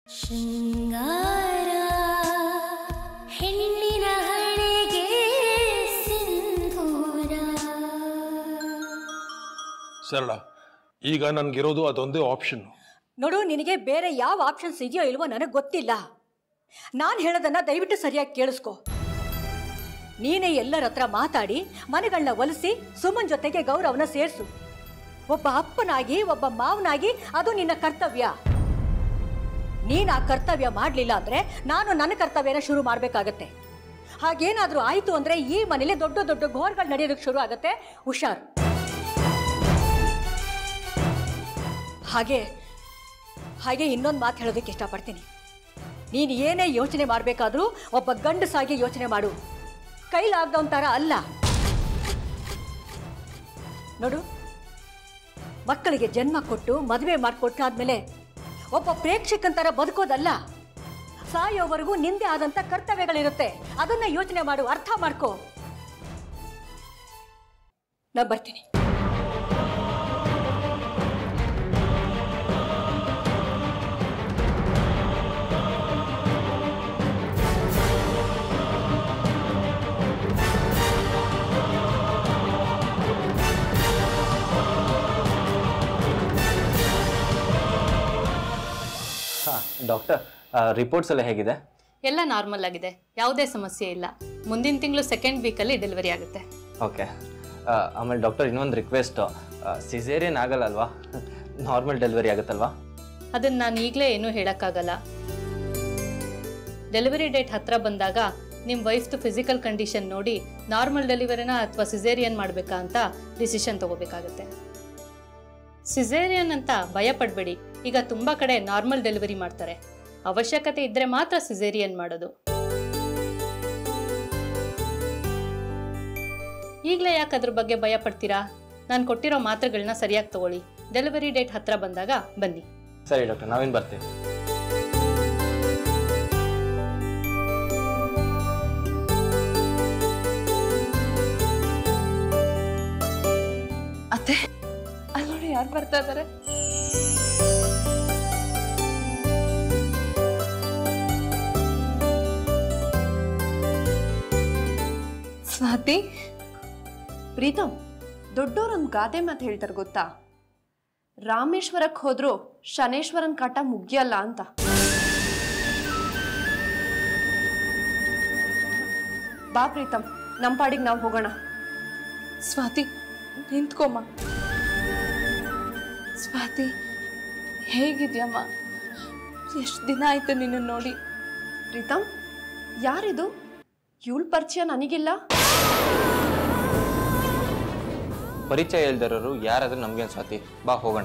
ಶೃಂಗಾರ ಹೆಣ್ಣಿನ ಹಣೆಗೆ ಸಿಂಧೂರ ಸರಳ ಈಗ ನನಗಿರೋದು ಅದೊಂದೇ ಆಪ್ಷನ್ ನೋಡು ನಿನಗೆ ಬೇರೆ ಯಾವ ಆಪ್ಷನ್ಸ್ ಇದೆಯೋ ಇಲ್ವೋ ನನಗೆ ಗೊತ್ತಿಲ್ಲ ನಾನು ಹೇಳೋದನ್ನ ದಯವಿಟ್ಟು ಸರಿಯಾಗಿ ಕೇಳಿಸ್ಕೊ ನೀನೇ ಎಲ್ಲರ ಹತ್ರ ಮಾತಾಡಿ ಮನೆಗಳನ್ನ ಒಲಿಸಿ ಸುಮನ್ ಜೊತೆಗೆ ಗೌರವನ ಸೇರಿಸು ಒಬ್ಬ ಅಪ್ಪನಾಗಿ ಒಬ್ಬ ಮಾವನಾಗಿ ಅದು ನಿನ್ನ ಕರ್ತವ್ಯ ನೀನು ಆ ಕರ್ತವ್ಯ ಮಾಡಲಿಲ್ಲ ಅಂದರೆ ನಾನು ನನ್ನ ಕರ್ತವ್ಯನ ಶುರು ಮಾಡಬೇಕಾಗತ್ತೆ ಹಾಗೇನಾದರೂ ಆಯಿತು ಅಂದರೆ ಈ ಮನೇಲಿ ದೊಡ್ಡ ದೊಡ್ಡ ಘೋರ್ಗಳು ನಡೆಯೋದಕ್ಕೆ ಶುರು ಆಗುತ್ತೆ ಹುಷಾರ್ ಹಾಗೆ ಹಾಗೆ ಇನ್ನೊಂದು ಮಾತು ಹೇಳೋದಕ್ಕೆ ಇಷ್ಟಪಡ್ತೀನಿ ನೀನು ಏನೇ ಯೋಚನೆ ಮಾಡಬೇಕಾದ್ರೂ ಒಬ್ಬ ಗಂಡಸಾಗಿ ಯೋಚನೆ ಮಾಡು ಕೈಲಾಗ್ದವನ್ ಥರ ಅಲ್ಲ ನೋಡು ಮಕ್ಕಳಿಗೆ ಜನ್ಮ ಕೊಟ್ಟು ಮದುವೆ ಮಾಡಿಕೊಟ್ಟಾದ್ಮೇಲೆ ಒಬ್ಬ ಪ್ರೇಕ್ಷಕನ ಥರ ಬದುಕೋದಲ್ಲ ಸಾಯೋವರೆಗೂ ನಿಂದೆ ಆದಂಥ ಕರ್ತವ್ಯಗಳಿರುತ್ತೆ ಅದನ್ನ ಯೋಚನೆ ಮಾಡು ಅರ್ಥ ಮಾಡ್ಕೋ ನಾ ಬರ್ತೀನಿ ಹಾಂ ಡಾಕ್ಟರ್ ರಿಪೋರ್ಟ್ಸ್ ಎಲ್ಲ ಹೇಗಿದೆ ಎಲ್ಲ ನಾರ್ಮಲ್ ಆಗಿದೆ ಯಾವುದೇ ಸಮಸ್ಯೆ ಇಲ್ಲ ಮುಂದಿನ ತಿಂಗಳು ಸೆಕೆಂಡ್ ವೀಕಲ್ಲಿ ಡೆಲಿವರಿ ಆಗುತ್ತೆ ಓಕೆ ಆಮೇಲೆ ಡಾಕ್ಟರ್ ಇನ್ನೊಂದು ರಿಕ್ವೆಸ್ಟು ಸಿಸೇರಿಯನ್ ಆಗಲ್ಲ ಅಲ್ವಾ ನಾರ್ಮಲ್ ಡೆಲಿವರಿ ಆಗುತ್ತಲ್ವಾ ಅದನ್ನು ನಾನು ಈಗಲೇ ಏನೂ ಹೇಳೋಕ್ಕಾಗಲ್ಲ ಡೆಲಿವರಿ ಡೇಟ್ ಹತ್ರ ಬಂದಾಗ ನಿಮ್ಮ ವೈಫ್ದು ಫಿಸಿಕಲ್ ಕಂಡೀಷನ್ ನೋಡಿ ನಾರ್ಮಲ್ ಡೆಲಿವರಿನ ಅಥವಾ ಸಿಸೇರಿಯನ್ ಮಾಡಬೇಕಾ ಅಂತ ಡಿಸಿಷನ್ ತಗೋಬೇಕಾಗುತ್ತೆ ಸಿಸೇರಿಯನ್ ಅಂತ ಭಯ ಪಡಬೇಡಿ ಈಗ ತುಂಬ ಕಡೆ ನಾರ್ಮಲ್ ಡೆಲಿವರಿ ಮಾಡ್ತಾರೆ ಅವಶ್ಯಕತೆ ಇದ್ದರೆ ಮಾತ್ರ ಸಿಸೇರಿಯನ್ ಮಾಡೋದು ಈಗಲೇ ಯಾಕೆ ಅದ್ರ ಬಗ್ಗೆ ಭಯ ಪಡ್ತೀರಾ ನಾನು ಕೊಟ್ಟಿರೋ ಮಾತ್ರೆಗಳನ್ನ ಸರಿಯಾಗಿ ತಗೊಳ್ಳಿ ಡೆಲಿವರಿ ಡೇಟ್ ಹತ್ರ ಬಂದಾಗ ಬನ್ನಿ ಸರಿ ಡಾಕ್ಟರ್ ನಾವೇನು ಬರ್ತೀವಿ ಅತ್ತೆ ಅಲ್ಲಿ ನೋಡಿ ಯಾರು ಬರ್ತಾ ಇದ್ದಾರೆ ಸ್ವಾತಿ ಪ್ರೀತಮ್ ದೊಡ್ಡೋರೊಂದು ಗಾದೆ ಮಾತು ಹೇಳ್ತಾರೆ ಗೊತ್ತಾ ರಾಮೇಶ್ವರಕ್ಕೆ ಹೋದ್ರು ಶನೇಶ್ವರನ್ ಕಾಟ ಮುಗಿಯಲ್ಲ ಅಂತ ಬಾ ಪ್ರೀತಮ್ ನಮ್ಮ ಪಾಡಿಗೆ ನಾವು ಹೋಗೋಣ ಸ್ವಾತಿ ನಿಂತ್ಕೊಮ್ಮ ಸ್ವಾತಿ ಹೇಗಿದ್ಯಮ್ಮ ಎಷ್ಟು ದಿನ ಆಯ್ತು ನಿನ್ನ ನೋಡಿ ಪ್ರೀತಮ್ ಯಾರಿದು ಇವಳ ಪರಿಚಯ ನನಗಿಲ್ಲ ಪರಿಚಯ ಇಲ್ದಿರೋರು ಯಾರಾದ್ರೂ ನಮ್ಗೇನು ಸ್ವಾತಿ ಬಾ ಹೋಗೋಣ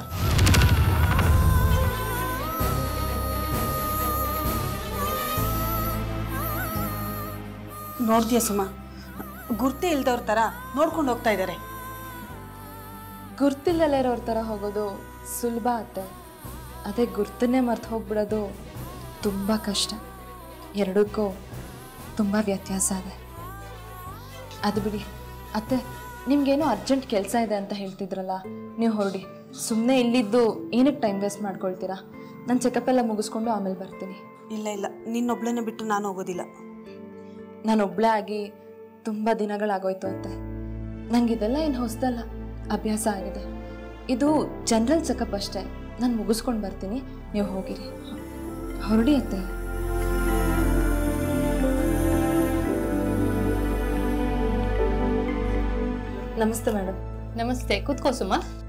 ನೋಡ್ತೀಯ ಸುಮ ಗುರ್ತೇ ಇಲ್ದವ್ರ ಥರ ನೋಡ್ಕೊಂಡು ಹೋಗ್ತಾ ಇದ್ದಾರೆ ಗುರ್ತಿಲ್ಲಲ್ಲ ಇರೋರ ಥರ ಹೋಗೋದು ಸುಲಭ ಅತ್ತೆ ಅದೇ ಗುರ್ತನ್ನೇ ಮರ್ತು ಹೋಗ್ಬಿಡೋದು ತುಂಬ ಕಷ್ಟ ಎರಡಕ್ಕೂ ತುಂಬ ವ್ಯತ್ಯಾಸ ಇದೆ ಅದು ಬಿಡಿ ಅತ್ತೆ ನಿಮ್ಗೇನೋ ಅರ್ಜೆಂಟ್ ಕೆಲಸ ಇದೆ ಅಂತ ಹೇಳ್ತಿದ್ರಲ್ಲ ನೀವು ಹೊರಡಿ ಸುಮ್ಮನೆ ಇಲ್ಲಿದ್ದು ಏನಕ್ಕೆ ಟೈಮ್ ವೇಸ್ಟ್ ಮಾಡ್ಕೊಳ್ತೀರಾ ನಾನು ಚೆಕಪ್ ಎಲ್ಲ ಮುಗಿಸ್ಕೊಂಡು ಆಮೇಲೆ ಬರ್ತೀನಿ ಇಲ್ಲ ಇಲ್ಲ ನಿನ್ನೊಬ್ಳನ್ನ ಬಿಟ್ಟು ನಾನು ಹೋಗೋದಿಲ್ಲ ನಾನು ಒಬ್ಳೇ ಆಗಿ ತುಂಬ ದಿನಗಳಾಗೋಯ್ತು ಅಂತೆ ನಂಗೆ ಇದೆಲ್ಲ ಏನು ಹೊಸದಲ್ಲ ಅಭ್ಯಾಸ ಆಗಿದೆ ಇದು ಜನರಲ್ ಚೆಕಪ್ ಅಷ್ಟೇ ನಾನು ಮುಗಿಸ್ಕೊಂಡು ಬರ್ತೀನಿ ನೀವು ಹೋಗಿರಿ ಹೊರಡಿ ಅತ್ತೆ ನಮಸ್ತೆ ಮೇಡಮ್ ನಮಸ್ತೆ ಕೂತ್ಕೋ ಸುಮ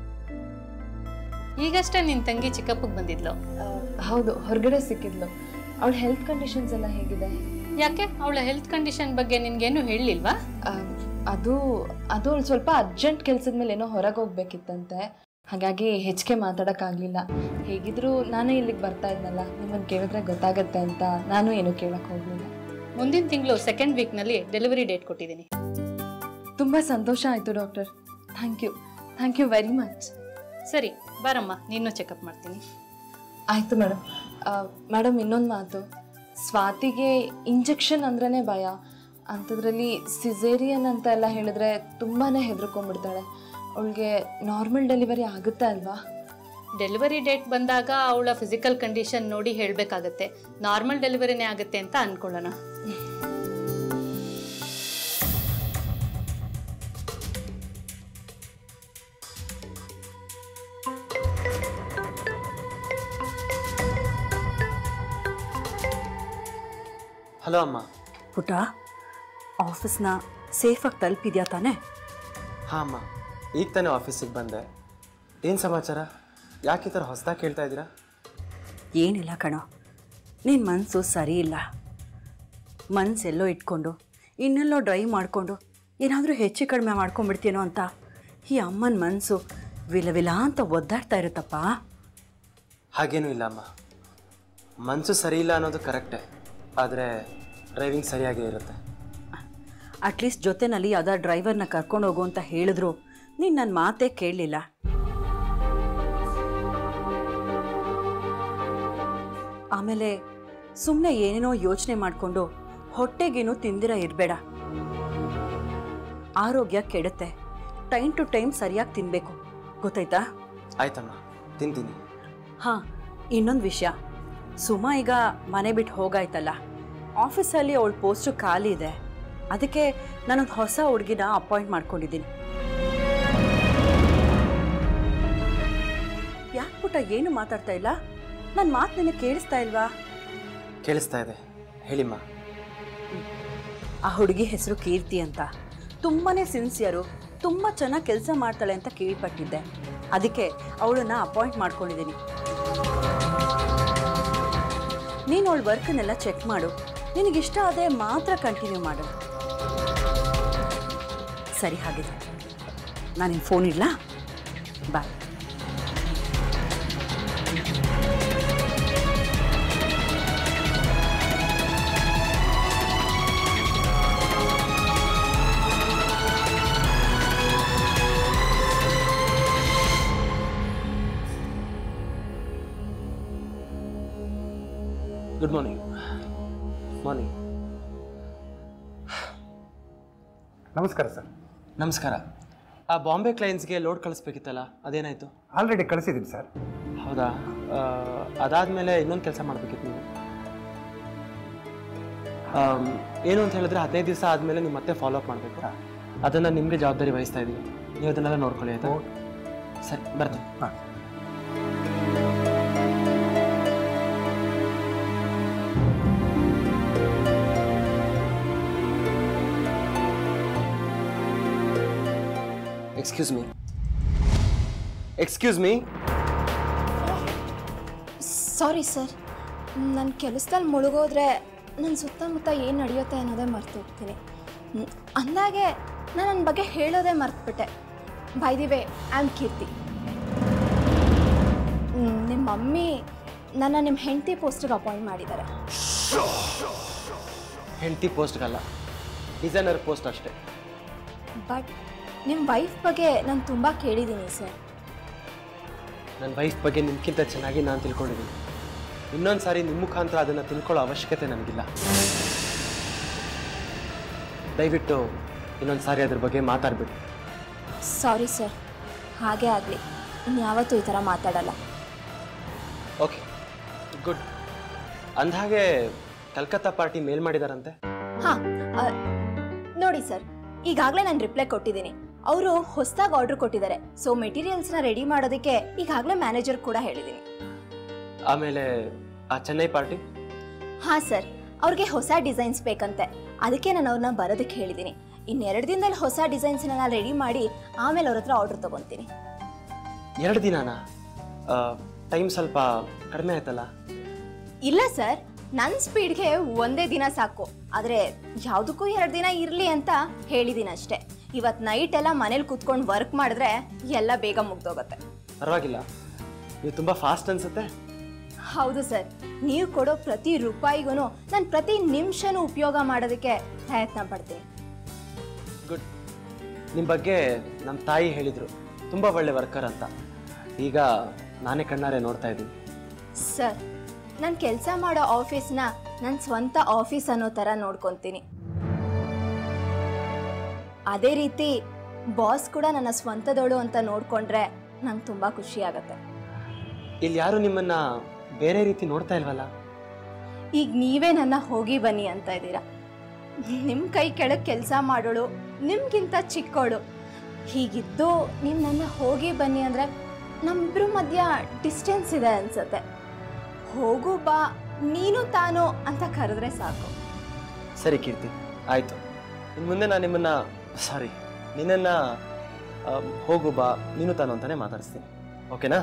ಈಗಷ್ಟೇ ನಿನ್ನ ತಂಗಿ ಚಿಕ್ಕಪ್ಪಗೆ ಬಂದಿದ್ಲು ಹೌದು ಹೊರಗಡೆ ಸಿಕ್ಕಿದ್ಲು ಅವಳ ಹೆಲ್ತ್ ಕಂಡೀಷನ್ಸ್ ಎಲ್ಲ ಹೇಗಿದೆ ಯಾಕೆ ಅವಳ ಹೆಲ್ತ್ ಕಂಡೀಷನ್ ಬಗ್ಗೆ ನಿನ್ಗೇನು ಹೇಳಲಿಲ್ವಾ ಆ, ಅದು ಅದು ಅವಳು ಸ್ವಲ್ಪ ಅರ್ಜೆಂಟ್ ಕೆಲಸದ ಮೇಲೆ ಏನೋ ಹೊರಗೆ ಹೋಗ್ಬೇಕಿತ್ತಂತೆ ಹಾಗಾಗಿ ಹೆಚ್ಚಿಗೆ ಮಾತಾಡೋಕ್ಕಾಗಲಿಲ್ಲ ಹೇಗಿದ್ರು ನಾನೇ ಇಲ್ಲಿಗೆ ಬರ್ತಾ ಇದ್ನಲ್ಲ ನಿಮ್ಮನ್ನು ಕೇಳಿದ್ರೆ ಗೊತ್ತಾಗತ್ತೆ ಅಂತ ನಾನು ಏನು ಕೇಳಕ್ಕೆ ಹೋಗಲಿಲ್ಲ ಮುಂದಿನ ತಿಂಗಳು ಸೆಕೆಂಡ್ ವೀಕ್ನಲ್ಲಿ ಡೆಲಿವರಿ ಡೇಟ್ ಕೊಟ್ಟಿದ್ದೀನಿ ತುಂಬ ಸಂತೋಷ ಆಯಿತು doctor thank you thank you very much ಸರಿ ಬಾರಮ್ಮ ನೀನು ಚೆಕಪ್ ಮಾಡ್ತೀನಿ ಆಯಿತು ಮೇಡಮ್ ಮೇಡಮ್ ಇನ್ನೊಂದು ಮಾತು ಸ್ವಾತಿಗೆ ಇಂಜೆಕ್ಷನ್ ಅಂದ್ರೇ ಭಯ ಅಂಥದ್ರಲ್ಲಿ ಸಿಸೇರಿಯನ್ ಅಂತ ಎಲ್ಲ ಹೇಳಿದ್ರೆ ತುಂಬಾ ಹೆದರ್ಕೊಂಡ್ಬಿಡ್ತಾಳೆ ಅವಳಿಗೆ ನಾರ್ಮಲ್ ಡೆಲಿವರಿ ಆಗುತ್ತೆ ಅಲ್ವಾ ಡೆಲಿವರಿ ಡೇಟ್ ಬಂದಾಗ ಅವಳ ಫಿಸಿಕಲ್ ಕಂಡೀಷನ್ ನೋಡಿ ಹೇಳಬೇಕಾಗತ್ತೆ ನಾರ್ಮಲ್ ಡೆಲಿವರಿನೇ ಆಗುತ್ತೆ ಅಂತ ಅಂದ್ಕೊಳ್ಳೋಣ ಹಲೋ ಅಮ್ಮ ಪುಟ ಆಫೀಸ್ನ ಸೇಫಾಗಿ ತಲುಪಿದ್ಯಾ ತಾನೇ ಹಾಂ ಅಮ್ಮ ಈಗ ತಾನೇ ಆಫೀಸಿಗೆ ಬಂದೆ ಏನು ಸಮಾಚಾರ ಯಾಕೆ ಈ ಥರ ಹೊಸದಾಗಿ ಕೇಳ್ತಾ ಇದ್ದೀರಾ ಏನಿಲ್ಲ ಕಣೋ ನಿನ್ನ ಮನಸ್ಸು ಸರಿ ಇಲ್ಲ ಮನಸ್ಸೆಲ್ಲೋ ಇಟ್ಕೊಂಡು ಇನ್ನೆಲ್ಲೋ ಡ್ರೈವ್ ಮಾಡಿಕೊಂಡು ಏನಾದರೂ ಹೆಚ್ಚು ಕಡಿಮೆ ಮಾಡ್ಕೊಂಡ್ಬಿಡ್ತೀನೋ ಅಂತ ಈ ಅಮ್ಮನ ಮನಸ್ಸು ವಿಲ ವಿಲ ಅಂತ ಒದ್ದಾಡ್ತಾ ಇರುತ್ತಪ್ಪ ಹಾಗೇನೂ ಇಲ್ಲ ಅಮ್ಮ ಮನಸ್ಸು ಸರಿ ಇಲ್ಲ ಅನ್ನೋದು ಕರೆಕ್ಟೇ ಆದರೆ ಡ್ರೈವಿಂಗ್ ಸರಿಯಾಗೇ ಇರುತ್ತೆ ಅಟ್ಲೀಸ್ಟ್ ಜೊತೆನಲ್ಲಿ ಯಾವ್ದಾ ಡ್ರೈವರ್ನ ಕರ್ಕೊಂಡು ಹೋಗು ಅಂತ ಹೇಳಿದ್ರು ನೀನು ನನ್ನ ಮಾತೇ ಕೇಳಲಿಲ್ಲ ಆಮೇಲೆ ಸುಮ್ಮನೆ ಏನೇನೋ ಯೋಚನೆ ಮಾಡಿಕೊಂಡು ಹೊಟ್ಟೆಗೇನು ತಿಂದಿರ ಇರಬೇಡ ಆರೋಗ್ಯ ಕೆಡುತ್ತೆ ಟೈಮ್ ಟು ಟೈಮ್ ಸರಿಯಾಗಿ ತಿನ್ನಬೇಕು ಗೊತ್ತಾಯ್ತಾ ಆಯ್ತಮ್ಮ ತಿಂತೀನಿ ಹಾಂ ಇನ್ನೊಂದು ವಿಷಯ ಸುಮಾ ಈಗ ಮನೆ ಬಿಟ್ಟು ಹೋಗಾಯ್ತಲ್ಲ ಆಫೀಸಲ್ಲಿ ಅವಳ ಪೋಸ್ಟು ಖಾಲಿ ಇದೆ ಅದಕ್ಕೆ ನಾನೊಂದು ಹೊಸ ಹುಡುಗಿನ ಅಪಾಯಿಂಟ್ ಮಾಡ್ಕೊಂಡಿದ್ದೀನಿ ಯಾಕೆ ಪುಟ್ಟ ಏನು ಮಾತಾಡ್ತಾ ಇಲ್ಲ ನನ್ನ ಮಾತು ನಿನಗೆ ಕೇಳಿಸ್ತಾ ಇಲ್ವಾ ಕೇಳಿಸ್ತಾ ಇದೆ ಹೇಳಿಮ್ಮ ಆ ಹುಡುಗಿ ಹೆಸರು ಕೀರ್ತಿ ಅಂತ ತುಂಬಾನೇ ಸಿನ್ಸಿಯರು ತುಂಬ ಚೆನ್ನಾಗಿ ಕೆಲಸ ಮಾಡ್ತಾಳೆ ಅಂತ ಕೇಳ್ಪಟ್ಟಿದ್ದೆ ಅದಕ್ಕೆ ಅವಳನ್ನ ಅಪಾಯಿಂಟ್ ಮಾಡ್ಕೊಂಡಿದ್ದೀನಿ ನೀನು ಅವಳ ವರ್ಕನ್ನೆಲ್ಲ ಚೆಕ್ ಮಾಡು ನಿನಗಿಷ್ಟ ಆದರೆ ಮಾತ್ರ ಕಂಟಿನ್ಯೂ ಮಾಡು ಸರಿ ಹಾಗಿದ್ರೆ ನಾನು ಫೋನ್ ಇಡ್ಲಾ ಬಾಯ್ ಗುಡ್ ಮಾರ್ನಿಂಗ್ ಮಾರ್ನಿಂಗ್ ನಮಸ್ಕಾರ ಸರ್ ನಮಸ್ಕಾರ ಆ ಬಾಂಬೆ ಕ್ಲೈನ್ಸ್ಗೆ ಲೋಡ್ ಕಳಿಸ್ಬೇಕಿತ್ತಲ್ಲ ಅದೇನಾಯಿತು ಆಲ್ರೆಡಿ ಕಳಿಸಿದ್ದೀನಿ ಸರ್ ಹೌದಾ ಆ, ಅದಾದ್ಮೇಲೆ ಇನ್ನೊಂದು ಕೆಲಸ ಮಾಡಬೇಕಿತ್ತು ನೀವು ಆಮ್, ಏನು ಅಂತ ಹೇಳಿದ್ರೆ ಹದಿನೈದು ದಿವಸ ಆದಮೇಲೆ ನೀವು ಮತ್ತೆ ಫಾಲೋ ಅಪ್ ಮಾಡಬೇಕು ಅದನ್ನು ನಿಮಗೆ ಜವಾಬ್ದಾರಿ ವಹಿಸ್ತಾ ಇದ್ದೀವಿ ನೀವು ಅದನ್ನೆಲ್ಲ ನೋಡ್ಕೊಳ್ಳಿ ಆಯ್ತಾ ಸರಿ ಬರ್ತೀನಿ ಹಾಂ excuse me excuse me sorry sir ನನ್ನ ಕೆಲಸದಲ್ಲಿ ಮುಳುಗೋದ್ರೆ ನನ್ನ ಸುತ್ತಮುತ್ತ ಏನು ನಡೆಯುತ್ತೆ ಅನ್ನೋದೇ ಮರ್ತು ಹೋಗ್ತೀನಿ ಹ್ಮ್, ಅಂದಾಗೆ ನಾನು ನನ್ನ ಬಗ್ಗೆ ಹೇಳೋದೇ ಮರ್ತ್ಬಿಟ್ಟೆ by the way I am Keerthi hmm, ನಿಮ್ಮ ಮಮ್ಮಿ ನನ್ನ ನಿಮ್ಮ ಹೆಂಡತಿ ಪೋಸ್ಟಿಗೆ ಅಪಾಯಿಂಟ್ ಮಾಡಿದ್ದಾರೆ ಹೆಂಡತಿ ಪೋಸ್ಟ್ಗಲ್ಲ ಡಿಸೈನರ್ ಪೋಸ್ಟ್ ಅಷ್ಟೇ ಬಟ್ ನಿಮ್ಮ ವೈಫ್ ಬಗ್ಗೆ ನಾನು ತುಂಬ ಕೇಳಿದ್ದೀನಿ ಸರ್ ನನ್ನ ವೈಫ್ ಬಗ್ಗೆ ನಿಮ್ಗಿಂತ ಚೆನ್ನಾಗಿ ನಾನು ತಿಳ್ಕೊಂಡಿದ್ದೀನಿ ಇನ್ನೊಂದು ಸಾರಿ ನಿಮ್ಮ ಮುಖಾಂತರ ಅದನ್ನು ತಿಳ್ಕೊಳ್ಳೋ ಅವಶ್ಯಕತೆ ನನಗಿಲ್ಲ ದಯವಿಟ್ಟು ಇನ್ನೊಂದು ಸಾರಿ ಅದ್ರ ಬಗ್ಗೆ ಮಾತಾಡ್ಬಿಡಿ ಸಾರಿ ಸರ್ ಹಾಗೇ ಆಗಲಿ ಇನ್ಯಾವತ್ತೂ ಈ ಥರ ಮಾತಾಡಲ್ಲ ಓಕೆ ಗುಡ್ ಅಂದಹಾಗೆ ಕಲ್ಕತ್ತಾ ಪಾರ್ಟಿ ಮೇಲ್ ಮಾಡಿದಾರಂತೆ ಹಾಂ ನೋಡಿ ಸರ್ ಈಗಾಗಲೇ ನಾನು ರಿಪ್ಲೈ ಕೊಟ್ಟಿದ್ದೀನಿ ಅವರು ಹೊಸದಾಗಿ ಆರ್ಡರ್ ಕೊಟ್ಟಿದ್ದಾರೆ ಸೊ ಮೆಟೀರಿಯಲ್ಸ್ನ ರೆಡಿ ಮಾಡೋದಕ್ಕೆ ಈಗಾಗಲೇ ಮ್ಯಾನೇಜರ್ ಕೂಡ ಹೇಳಿದ್ದೀನಿ ಆಮೇಲೆ ಆ ಚೆನ್ನೈ ಪಾರ್ಟಿ ಹಾಂ ಸರ್ ಅವ್ರಿಗೆ ಹೊಸ ಡಿಸೈನ್ಸ್ ಬೇಕಂತೆ ಅದಕ್ಕೆ ನಾನು ಅವ್ರನ್ನ ಬರೋದಕ್ಕೆ ಹೇಳಿದ್ದೀನಿ ಇನ್ನೆರಡು ದಿನದಲ್ಲಿ ಹೊಸ ಡಿಸೈನ್ಸ್ನ ರೆಡಿ ಮಾಡಿ ಆಮೇಲೆ ಅವ್ರ ಹತ್ರ ಆರ್ಡರ್ ತೊಗೊತೀನಿ ಎರಡು ದಿನಾನಾ ಟೈಮ್ ಸ್ವಲ್ಪ ಕಡಿಮೆ ಆಯ್ತಲ್ಲ ಇಲ್ಲ ಸರ್ ನನ್ನ ಸ್ಪೀಡ್ಗೆ ಒಂದೇ ದಿನ ಸಾಕು ಆದರೆ ಯಾವುದಕ್ಕೂ ಎರಡು ದಿನ ಇರಲಿ ಅಂತ ಹೇಳಿದ್ದೀನಿ ಅಷ್ಟೇ ಇವತ್ತು ನೈಟ್ ಎಲ್ಲ ಮನೇಲಿ ಕೂತ್ಕೊಂಡು ವರ್ಕ್ ಮಾಡಿದ್ರೆ ಎಲ್ಲ ಬೇಗ ಮುಗ್ದೋಗುತ್ತೆ ಪರವಾಗಿಲ್ಲ ನೀವು ತುಂಬ ಫಾಸ್ಟ್ ಅನ್ಸುತ್ತೆ ಹೌದು ಸರ್ ನೀವು ಕೊಡೋ ಪ್ರತಿ ರೂಪಾಯಿಗೂ ನಾನು ಪ್ರತಿ ನಿಮಿಷನೂ ಉಪಯೋಗ ಮಾಡೋದಕ್ಕೆ ಪ್ರಯತ್ನ ಪಡ್ತೀನಿ ಗುಡ್ ನಿಮ್ಮ ಬಗ್ಗೆ ನಮ್ಮ ತಾಯಿ ಹೇಳಿದರು ತುಂಬ ಒಳ್ಳೆ ವರ್ಕರ್ ಅಂತ ಈಗ ನಾನೇ ಕಣ್ಣಾರೆ ನೋಡ್ತಾ ಇದ್ದೀನಿ ಸರ್ ನಾನು ಕೆಲಸ ಮಾಡೋ ಆಫೀಸ್ನ ನನ್ನ ಸ್ವಂತ ಆಫೀಸ್ ಅನ್ನೋ ಥರ ನೋಡ್ಕೊತೀನಿ ಅದೇ ರೀತಿ ಬಾಸ್ ಕೂಡ ನನ್ನ ಸ್ವಂತದವಳು ಅಂತ ನೋಡಿಕೊಂಡ್ರೆ ನಂಗೆ ತುಂಬ ಖುಷಿ ಆಗುತ್ತೆ ಇಲ್ಲಿ ಯಾರು ನಿಮ್ಮನ್ನ ಬೇರೆ ರೀತಿ ನೋಡ್ತಾ ಇಲ್ವಲ್ಲ ಈಗ ನೀವೇ ನನ್ನ ಹೋಗಿ ಬನ್ನಿ ಅಂತ ಇದ್ದೀರಾ ನಿಮ್ಮ ಕೈ ಕೆಳಗೆ ಕೆಲಸ ಮಾಡೋಳು ನಿಮ್ಗಿಂತ ಚಿಕ್ಕೋಳು ಹೀಗಿದ್ದು ನೀವು ನನ್ನ ಹೋಗಿ ಬನ್ನಿ ಅಂದರೆ ನಮ್ಮಿಬ್ರ ಮಧ್ಯ ಡಿಸ್ಟೆನ್ಸ್ ಇದೆ ಅನ್ಸತ್ತೆ ಹೋಗು ಬಾ ನೀನು ತಾನು ಅಂತ ಕರೆದ್ರೆ ಸಾಕು ಸರಿ ಕೀರ್ತಿ ಆಯಿತು ಇನ್ನು ಮುಂದೆ ನಾನು ನಿಮ್ಮನ್ನ ಸಾರಿ ನಿನ್ನನ್ನು ಹೋಗು ಬಾ ನೀನು ತಾನು ಅಂತಾನೆ ಮಾತಾಡಿಸ್ತೀನಿ ಓಕೆನಾ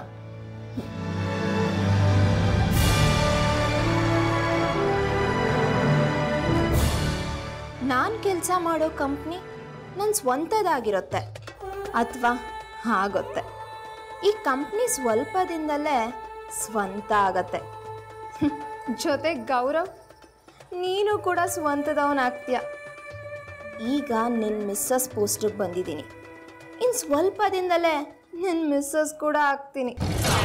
ನಾನು ಕೆಲಸ ಮಾಡೋ ಕಂಪ್ನಿ ನನ್ನ ಸ್ವಂತದಾಗಿರುತ್ತೆ ಅಥವಾ ಆಗುತ್ತೆ ಈ ಕಂಪ್ನಿ ಸ್ವಲ್ಪ ದಿನದಲ್ಲೇ ಸ್ವಂತ ಆಗತ್ತೆ ಹ್ಮ್. ಜೊತೆಗೆ ಗೌರವ್ ನೀನು ಕೂಡ ಸ್ವಂತದವನಾಗ್ತೀಯ ಈಗ ನಿನ್ನ ಮಿಸ್ಸಸ್ ಪೋಸ್ಟಿಗೆ ಬಂದಿದ್ದೀನಿ ಇನ್ನು ಸ್ವಲ್ಪ ದಿನದಲ್ಲೇ ನಿನ್ನ ಮಿಸ್ಸಸ್ ಕೂಡ ಆಗ್ತೀನಿ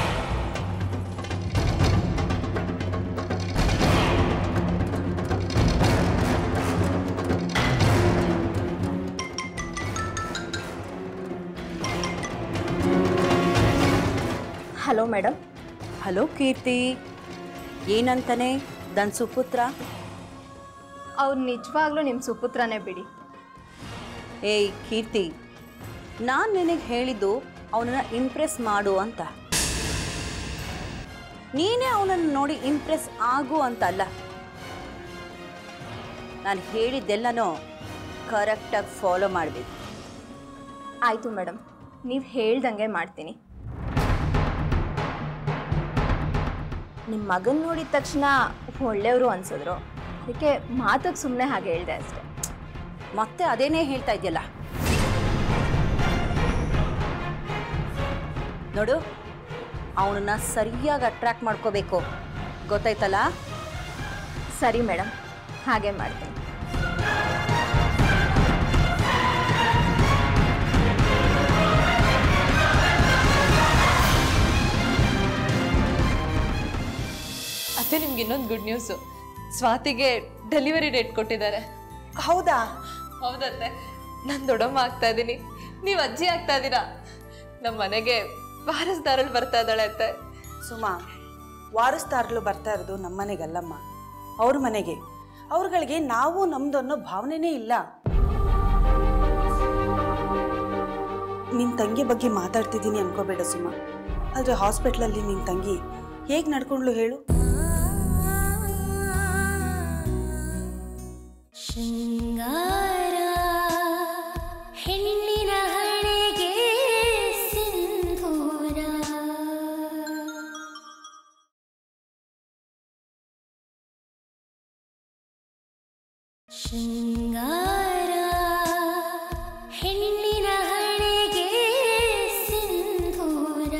ಹಲೋ ಮೇಡಮ್ ಹಲೋ ಕೀರ್ತಿ ಏನಂತಾನೆ ದನ್ ಸುಪುತ್ರ ಅವ್ರು ನಿಜವಾಗ್ಲೂ ನಿಮ್ಮ ಸುಪುತ್ರನೇ ಬಿಡಿ ಏಯ್ ಕೀರ್ತಿ ನಾನು ನಿನಗೆ ಹೇಳಿದ್ದು ಅವನನ್ನ ಇಂಪ್ರೆಸ್ ಮಾಡು ಅಂತ ನೀನೇ ಅವನನ್ನು ನೋಡಿ ಇಂಪ್ರೆಸ್ ಆಗು ಅಂತ ಅಲ್ಲ ನಾನು ಹೇಳಿದ್ದೆಲ್ಲನೂ ಕರೆಕ್ಟಾಗಿ ಫಾಲೋ ಮಾಡಬೇಕು ಆಯಿತು ಮೇಡಮ್ ನೀವು ಹೇಳ್ದಂಗೆ ಮಾಡ್ತೀನಿ ನಿಮ್ಮ ಮಗನ ನೋಡಿದ ತಕ್ಷಣ ಒಳ್ಳೆಯವರು ಅನ್ಸಿದ್ರು ಅದಕ್ಕೆ ಮಾತಿಗೆ ಸುಮ್ಮನೆ ಹಾಗೆ ಹೇಳಿದೆ ಅಷ್ಟೆ ಮತ್ತೆ ಅದೇನೇ ಹೇಳ್ತಾ ಇದೆಯಲ್ಲ ನೋಡು ಅವನನ್ನ ಸರಿಯಾಗಿ ಅಟ್ರಾಕ್ಟ್ ಮಾಡ್ಕೋಬೇಕು ಗೊತ್ತಾಯ್ತಲ್ಲ ಸರಿ ಮೇಡಮ್ ಹಾಗೆ ಮಾಡ್ತೀನಿ ಅತ್ತೆ ನಿಮ್ಗೆ ಇನ್ನೊಂದು ಗುಡ್ ನ್ಯೂಸು ಸ್ವಾತಿಗೆ ಡೆಲಿವರಿ ಡೇಟ್ ಕೊಟ್ಟಿದ್ದಾರೆ ಹೌದಾ ಹೌದತ್ತೆ ನಾನು ದೊಡ್ಡಮ್ಮ ಆಗ್ತಾ ಇದ್ದೀನಿ ನೀವು ಅಜ್ಜಿ ಆಗ್ತಾ ಇದ್ದೀರಾ ನಮ್ಮ ಮನೆಗೆ ವಾರಸ್ದಾರಲ್ಲಿ ಬರ್ತಾ ಇದ್ದಾಳೆ ಅತ್ತೆ ಸುಮಾ ವಾರಸ್ದಾರಲು ಬರ್ತಾ ಇರೋದು ನಮ್ಮನೆಗಲ್ಲಮ್ಮ ಅವ್ರ ಮನೆಗೆ ಅವ್ರುಗಳಿಗೆ ನಾವು ನಮ್ದು ಅನ್ನೋ ಭಾವನೆನೇ ಇಲ್ಲ ನಿನ್ನ ತಂಗಿ ಬಗ್ಗೆ ಮಾತಾಡ್ತಿದ್ದೀನಿ ಅನ್ಕೋಬೇಡ ಸುಮಾ ಆದರೆ ಹಾಸ್ಪಿಟ್ಲಲ್ಲಿ ನಿನ್ನ ತಂಗಿ ಹೇಗೆ ನಡ್ಕೊಂಡ್ಲು ಹೇಳು ಶೃಂಗಾರ ಹೆಣ್ಣಿನ ಹಣೆಗೆ ಸಿಂಧೂರ ಶೃಂಗಾರ ಹೆಣ್ಣಿನ ಹಣೆಗೆ ಸಿಂಧೂರ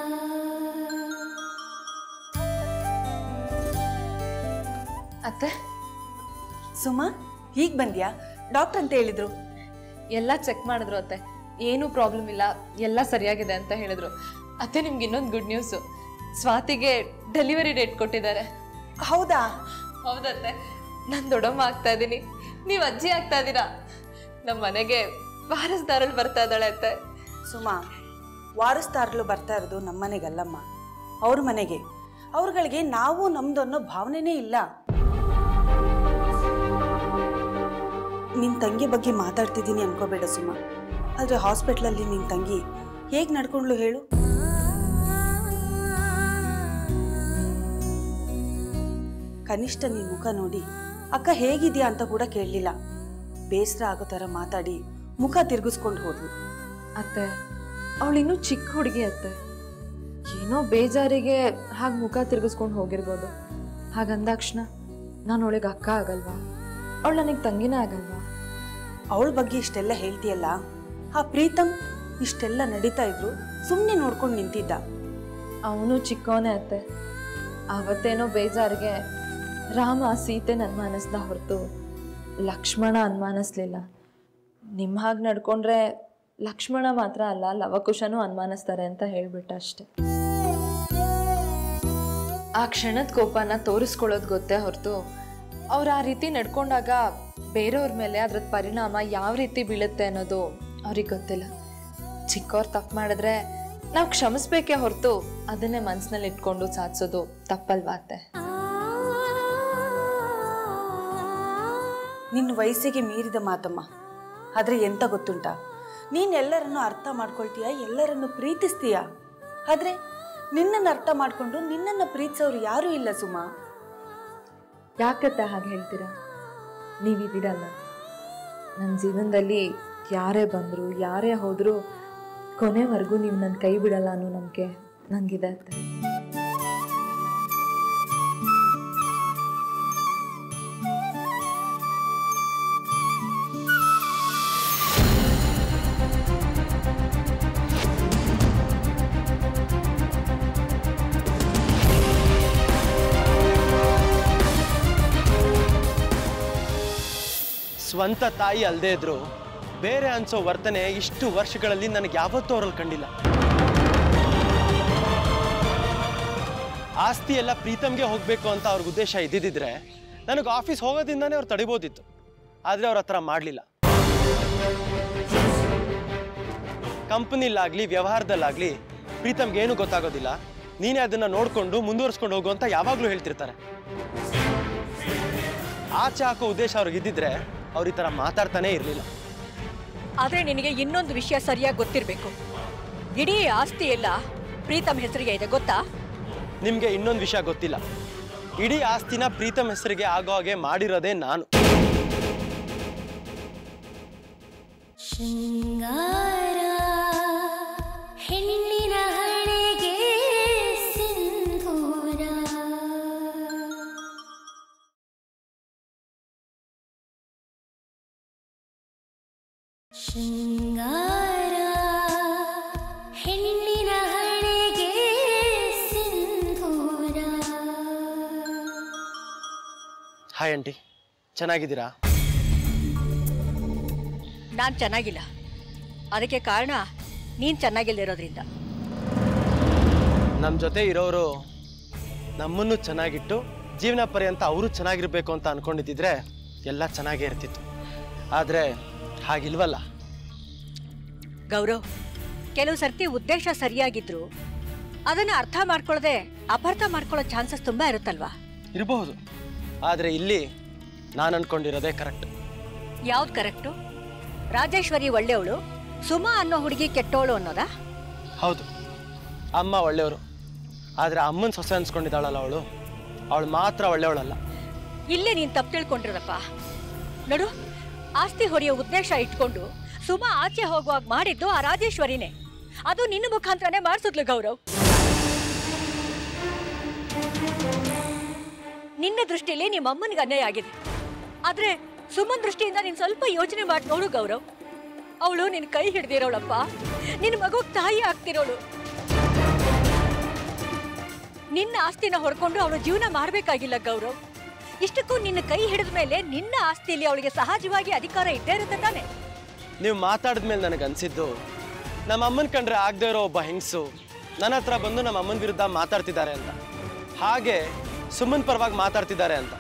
ಅತ್ತೆ ಸುಮಾ ಹೀಗೆ ಬಂದ್ಯಾ ಡಾಕ್ಟರ್ ಅಂತ ಹೇಳಿದ್ರು ಎಲ್ಲ ಚೆಕ್ ಮಾಡಿದ್ರು ಅತ್ತೆ ಏನೂ ಪ್ರಾಬ್ಲಮ್ ಇಲ್ಲ ಎಲ್ಲ ಸರಿಯಾಗಿದೆ ಅಂತ ಹೇಳಿದ್ರು ಅತ್ತೆ ನಿಮ್ಗೆ ಇನ್ನೊಂದು ಗುಡ್ ನ್ಯೂಸು ಸ್ವಾತಿಗೆ ಡೆಲಿವರಿ ಡೇಟ್ ಕೊಟ್ಟಿದ್ದಾರೆ ಹೌದಾ ಹೌದತ್ತೆ ನಾನು ದೊಡ್ಡಮ್ಮ ಆಗ್ತಾ ಇದ್ದೀನಿ ನೀವು ಅಜ್ಜಿ ಆಗ್ತಾ ಇದ್ದೀರಾ ನಮ್ಮ ಮನೆಗೆ ವಾರಸ್ದಾರಲ್ಲಿ ಬರ್ತಾ ಇದ್ದಾಳೆ ಅತ್ತೆ ಸುಮಾ ವಾರಸ್ದಾರಲು ಬರ್ತಾ ಇರೋದು ನಮ್ಮನೆಗಲ್ಲಮ್ಮ ಅವ್ರ ಮನೆಗೆ ಅವ್ರುಗಳಿಗೆ ನಾವು ನಮ್ದು ಅನ್ನೋ ಭಾವನೆನೇ ಇಲ್ಲ ನಿನ್ನ ತಂಗಿ ಬಗ್ಗೆ ಮಾತಾಡ್ತಿದ್ದೀನಿ ಅನ್ಕೋಬೇಡ ಸುಮಾ ಆದರೆ ಹಾಸ್ಪಿಟ್ಲಲ್ಲಿ ನಿನ್ನ ತಂಗಿ ಹೇಗೆ ನಡ್ಕೊಂಡ್ಲು ಹೇಳು ಕನಿಷ್ಠ ನಿನ್ನ ಮುಖ ನೋಡಿ ಅಕ್ಕ ಹೇಗಿದ್ಯಾ ಅಂತ ಕೂಡ ಕೇಳಲಿಲ್ಲ ಬೇಸರ ಆಗೋ ಥರ ಮಾತಾಡಿ ಮುಖ ತಿರುಗಿಸ್ಕೊಂಡು ಹೋದ್ಲು ಅತ್ತೆ ಅವಳಿನ್ನೂ ಚಿಕ್ಕ ಹುಡುಗಿ ಅತ್ತೆ ಏನೋ ಬೇಜಾರಿಗೆ ಹಾಗೆ ಮುಖ ತಿರುಗಿಸ್ಕೊಂಡು ಹೋಗಿರ್ಬೋದು ಹಾಗಂದಾಕ್ಷಣ ನಾನು ಅವಳಿಗೆ ಅಕ್ಕ ಆಗಲ್ವಾ ಅವಳು ನನಗೆ ತಂಗಿನೇ ಆಗಲ್ವಾ ಅವಳ ಬಗ್ಗೆ ಇಷ್ಟೆಲ್ಲ ಹೇಳ್ತೀಯಲ್ಲ ಆ ಪ್ರೀತಮ್ ಇಷ್ಟೆಲ್ಲ ನಡೀತಾ ಇದ್ರು ಸುಮ್ಮನೆ ನೋಡ್ಕೊಂಡು ನಿಂತಿದ್ದ ಅವನು ಚಿಕ್ಕವನೇ ಅತ್ತೆ ಅವತ್ತೇನೋ ಬೇಜಾರಿಗೆ ರಾಮ ಸೀತೆನ ಅನುಮಾನಿಸ್ದ ಹೊರತು ಲಕ್ಷ್ಮಣ ಅನುಮಾನಿಸ್ಲಿಲ್ಲ ನಿಮ್ಮ ಹಾಗೆ ನಡ್ಕೊಂಡ್ರೆ ಲಕ್ಷ್ಮಣ ಮಾತ್ರ ಅಲ್ಲ ಲವಕುಶನೂ ಅನುಮಾನಿಸ್ತಾರೆ ಅಂತ ಹೇಳ್ಬಿಟ್ಟ ಅಷ್ಟೆ ಆ ಕ್ಷಣದ ಕೋಪನ ತೋರಿಸ್ಕೊಳ್ಳೋದು ಗೊತ್ತೇ ಹೊರತು ಅವ್ರು ಆ ರೀತಿ ನಡ್ಕೊಂಡಾಗ ಬೇರೆಯವ್ರ ಮೇಲೆ ಅದ್ರದ್ದು ಪರಿಣಾಮ ಯಾವ ರೀತಿ ಬೀಳುತ್ತೆ ಅನ್ನೋದು ಅವ್ರಿಗೆ ಗೊತ್ತಿಲ್ಲ ಚಿಕ್ಕವ್ರು ತಪ್ಪು ಮಾಡಿದ್ರೆ ನಾವು ಕ್ಷಮಿಸ್ಬೇಕೇ ಹೊರತು ಅದನ್ನೇ ಮನ್ಸಿನಲ್ಲಿ ಇಟ್ಕೊಂಡು ಸಾಧಿಸೋದು ತಪ್ಪಲ್ವಾ ಅತ್ತೆ ನಿನ್ನ ವಯಸ್ಸಿಗೆ ಮೀರಿದ ಮಾತಮ್ಮ ಆದರೆ ಎಂತ ಗೊತ್ತುಂಟಾ ನೀನು ಎಲ್ಲರನ್ನು ಅರ್ಥ ಮಾಡ್ಕೊಳ್ತೀಯ ಎಲ್ಲರನ್ನು ಪ್ರೀತಿಸ್ತೀಯ ಆದರೆ ನಿನ್ನನ್ನು ಅರ್ಥ ಮಾಡಿಕೊಂಡು ನಿನ್ನನ್ನು ಪ್ರೀತಿಸೋರು ಯಾರೂ ಇಲ್ಲ ಸುಮಾ ಯಾಕತ್ತೆ ಹಾಗೆ ಹೇಳ್ತೀರಾ ನೀವಿದ್ದೀರಲ್ಲ ನನ್ನ ಜೀವನದಲ್ಲಿ ಯಾರೇ ಬಂದರು ಯಾರೇ ಹೋದರೂ ಕೊನೆವರೆಗೂ ನೀವು ನನ್ನ ಕೈ ಬಿಡಲ್ಲ ಅನ್ನೋ ನಂಬಿಕೆ ನನಗಿದೆ ಅತ್ತೆ ಸ್ವಂತ ತಾಯಿ ಅಲ್ಲದೆ ಇದ್ರು ಬೇರೆ ಅನ್ಸೋ ವರ್ತನೆ ಇಷ್ಟು ವರ್ಷಗಳಲ್ಲಿ ನನಗೆ ಯಾವತ್ತೂ ಅವರಲ್ಲಿ ಕಂಡಿಲ್ಲ ಆಸ್ತಿ ಎಲ್ಲ ಪ್ರೀತಮ್ಗೆ ಹೋಗಬೇಕು ಅಂತ ಅವ್ರಿಗೆ ಉದ್ದೇಶ ಇದ್ದಿದ್ದಿದ್ರೆ ನನಗೆ ಆಫೀಸ್ ಹೋಗೋದಿಂದಾನೇ ಅವ್ರು ತಡಿಬೋದಿತ್ತು ಆದರೆ ಅವ್ರ ಹತ್ರ ಮಾಡಲಿಲ್ಲ ಕಂಪನಿಲಾಗ್ಲಿ ವ್ಯವಹಾರದಲ್ಲಾಗ್ಲಿ ಪ್ರೀತಮ್ಗೆ ಏನು ಗೊತ್ತಾಗೋದಿಲ್ಲ ನೀನೇ ಅದನ್ನ ನೋಡ್ಕೊಂಡು ಮುಂದುವರ್ಸ್ಕೊಂಡು ಹೋಗು ಅಂತ ಯಾವಾಗಲೂ ಹೇಳ್ತಿರ್ತಾರೆ ಆಚೆ ಹಾಕೋ ಉದ್ದೇಶ ಅವ್ರಿಗೆ ಇದ್ದಿದ್ರೆ ಅವ್ರು ಈ ಥರ ಮಾತಾಡ್ತಾನೆ ಇರಲಿಲ್ಲ ಆದ್ರೆ ನಿನಗೆ ಇನ್ನೊಂದು ವಿಷಯ ಸರಿಯಾಗಿ ಗೊತ್ತಿರಬೇಕು ಇಡೀ ಆಸ್ತಿ ಎಲ್ಲ ಪ್ರೀತಮ್ ಹೆಸರಿಗೆ ಇದೆ ಗೊತ್ತಾ ನಿಮಗೆ ಇನ್ನೊಂದು ವಿಷಯ ಗೊತ್ತಿಲ್ಲ ಇಡೀ ಆಸ್ತಿನ ಪ್ರೀತಮ್ ಹೆಸರಿಗೆ ಆಗೋ ಹಾಗೆ ಮಾಡಿರೋದೇ ನಾನು ಶೃಂಗಾರ ಹೆಣ್ಣಿನ ಹಣೆಗೆ ಸಿಂಧೂರ ಶೃಂಗಾರ ಹೆಣ್ಣಿನ ಹಣೆಗೆ ಸಿಂಧೂರ ಹಾಯ್ ಆಂಟಿ ಚೆನ್ನಾಗಿದ್ದೀರಾ ನಾನು ಚೆನ್ನಾಗಿಲ್ಲ ಅದಕ್ಕೆ ಕಾರಣ ನೀನು ಚೆನ್ನಾಗಿಲ್ಲದಿರೋದ್ರಿಂದ ನಮ್ಮ ಜೊತೆ ಇರೋರು ನಮ್ಮನ್ನು ಚೆನ್ನಾಗಿಟ್ಟು ಜೀವನ ಪರ್ಯಂತ ಅವರು ಚೆನ್ನಾಗಿರ್ಬೇಕು ಅಂತ ಅನ್ಕೊಂಡಿದ್ದಿದ್ರೆ ಎಲ್ಲ ಚೆನ್ನಾಗೇ ಇರ್ತಿತ್ತು ಆದರೆ ಹಾಗಿಲ್ವಲ್ಲ ಗೌರವ್ ಕೆಲವು ಸರ್ತಿ ಉದ್ದೇಶ ಸರಿಯಾಗಿದ್ರು ಅದನ್ನ ಅರ್ಥ ಮಾಡ್ಕೊಳ್ಳದೆ ಅಪಾರ್ಥ ಮಾಡ್ಕೊಳ್ಳೋ ಚಾನ್ಸಸ್ ತುಂಬಾ ಇರುತ್ತಲ್ವಾ ಇರಬಹುದು ಆದರೆ ಇಲ್ಲಿ ನಾನು ಅನ್ಕೊಂಡಿರೋದೇ ಕರೆಕ್ಟ್ ಯಾವ್ದು ಕರೆಕ್ಟು ರಾಜೇಶ್ವರಿ ಒಳ್ಳೆಯವಳು ಸುಮಾ ಅನ್ನೋ ಹುಡುಗಿ ಕೆಟ್ಟವಳು ಅನ್ನೋದಾ ಹೌದು ಅಮ್ಮ ಒಳ್ಳೆಯವರು ಆದರೆ ಅಮ್ಮನ ಸೊಸೆ ಅನ್ಸ್ಕೊಂಡಿದ್ದಾಳಲ್ಲ ಅವಳು ಅವಳು ಮಾತ್ರ ಒಳ್ಳೆಯವಳಲ್ಲ ಇಲ್ಲೇ ನೀನು ತಪ್ಪು ತಿಳ್ಕೊಂಡಿರಪ್ಪ ನೋಡು ಆಸ್ತಿ ಹೊಡೆಯೋ ಉದ್ದೇಶ ಇಟ್ಕೊಂಡು ಸುಮಾ ಆಚೆ ಹೋಗುವಾಗ ಮಾಡಿದ್ದು ಆ ರಾಜೇಶ್ವರಿನೇ ಅದು ನಿನ್ನ ಮುಖಾಂತರನೇ ಮಾಡಿಸಿದ್ಲು ಗೌರವ್ ನಿನ್ನ ದೃಷ್ಟಿಯಲ್ಲಿ ನಿಮ್ಮ ಅಮ್ಮನಿಗೆ ಅನ್ಯಾಯ ಆಗಿದೆ ಆದ್ರೆ ಸುಮನ್ ದೃಷ್ಟಿಯಿಂದ ನೀನು ಸ್ವಲ್ಪ ಯೋಚನೆ ಮಾಡಿ ನೋಡು ಗೌರವ್ ಅವಳು ನಿನ್ನ ಕೈ ಹಿಡ್ದಿರೋಳಪ್ಪ ನಿನ್ನ ಮಗುಗ್ ತಾಯಿ ಆಗ್ತಿರೋಳು ನಿನ್ನ ಆಸ್ತಿನ ಹೊಡ್ಕೊಂಡು ಅವಳು ಜೀವನ ಮಾಡಬೇಕಾಗಿಲ್ಲ ಗೌರವ್ ಇಷ್ಟಕ್ಕೂ ನಿನ್ನ ಕೈ ಹಿಡಿದ ಮೇಲೆ ನಿನ್ನ ಆಸ್ತಿಯಲ್ಲಿ ಅವಳಿಗೆ ಸಹಜವಾಗಿ ಅಧಿಕಾರ ಇದ್ದೇ ಇರುತ್ತೆ ತಾನೆ ನೀವು ಮಾತಾಡಿದ್ಮೇಲೆ ನನಗೆ ಅನ್ಸಿದ್ದು ನಮ್ಮ ಅಮ್ಮನ ಕಂಡ್ರೆ ಆಗದೆ ಇರೋ ಒಬ್ಬ ಹೆಂಗಸು ನನ್ನ ಹತ್ರ ಬಂದು ನಮ್ಮ ಅಮ್ಮನ ವಿರುದ್ಧ ಮಾತಾಡ್ತಿದ್ದಾರೆ ಅಂತ ಹಾಗೆ ಸುಮ್ಮನ್ ಪರವಾಗಿ ಮಾತಾಡ್ತಿದ್ದಾರೆ ಅಂತ